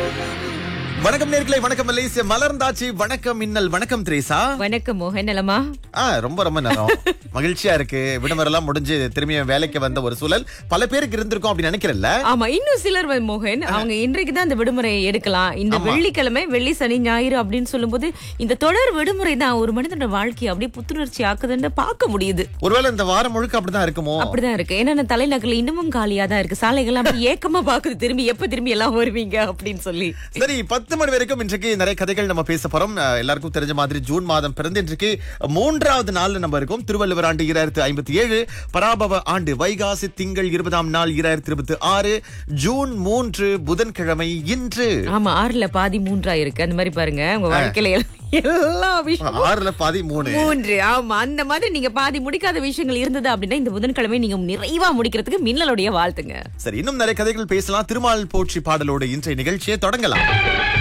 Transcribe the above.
வணக்கம் நேர்களை வணக்கம் மலேசிய மலர்ந்தாச்சு வணக்கம் மின்னல் வணக்கம் திரேசா வணக்கம் மோகன் நலமா ஆ ரொம்ப ரொம்ப நேரம் மகிழ்ச்சியா இருக்கு விடுமுறை எல்லாம் முடிஞ்சு திரும்பிய வேலைக்கு வந்த ஒரு சூழல் பல பேருக்கு இருந்திருக்கும் அப்படின்னு நினைக்கிறேன்ல ஆமா இன்னும் சிலர் வந்து மோகன் அவங்க இன்றைக்கு தான் இந்த விடுமுறையை எடுக்கலாம் இந்த வெள்ளிக்கிழமை வெள்ளி சனி ஞாயிறு அப்படின்னு சொல்லும்போது இந்த தொடர் விடுமுறை தான் ஒரு மனிதனோட வாழ்க்கையை அப்படியே புத்துணர்ச்சி ஆக்குதுன்னு பார்க்க முடியுது ஒருவேளை இந்த வாரம் முழுக்க அப்படிதான் இருக்குமோ அப்படிதான் இருக்கு ஏன்னா தலைநகர்ல இன்னமும் காலியா தான் இருக்கு சாலைகள்லாம் அப்படியே ஏக்கமா பாக்குது திரும்பி எப்ப திரும்பி எல்லாம் வருவீங்க அப்படின்னு சொல்லி சரி பத்து மணி வரைக்கும் இன்றைக்கு நிறைய கதைகள் நம்ம பேச போறோம் அஹ், எல்லாருக்கும் தெரிஞ்ச மாதிரி ஜூன் மாதம் பிறந்து இன்றைக்கு மூன்றாவது நாள்ல நம்ம இருக்கோம் திருவள்ளுவர் ஆண்டு இரண்டாயிரத்தி ஐம்பத்தி ஏழு பராபவ ஆண்டு வைகாசி திங்கள் இருபதாம் நாள் இரண்டாயிரத்தி இருபத்தி ஆறு ஜூன் மூன்று புதன்கிழமை இன்று ஆமா ஆறுல பாதி மூன்றா இருக்கு அந்த மாதிரி பாருங்க உங்க வாழ்க்கையில எல்லா விஷயம் ஆறுல பாதி மூணு மூன்று ஆமா அந்த மாதிரி நீங்க பாதி முடிக்காத விஷயங்கள் இருந்தது அப்படின்னா இந்த புதன்கிழமை நீங்க நிறைவா முடிக்கிறதுக்கு மின்னலுடைய வாழ்த்துங்க சரி இன்னும் நிறைய கதைகள் பேசலாம் திருமால் போற்றி பாடலோட இன்றைய நிகழ்ச்சியை தொடங்கலாம்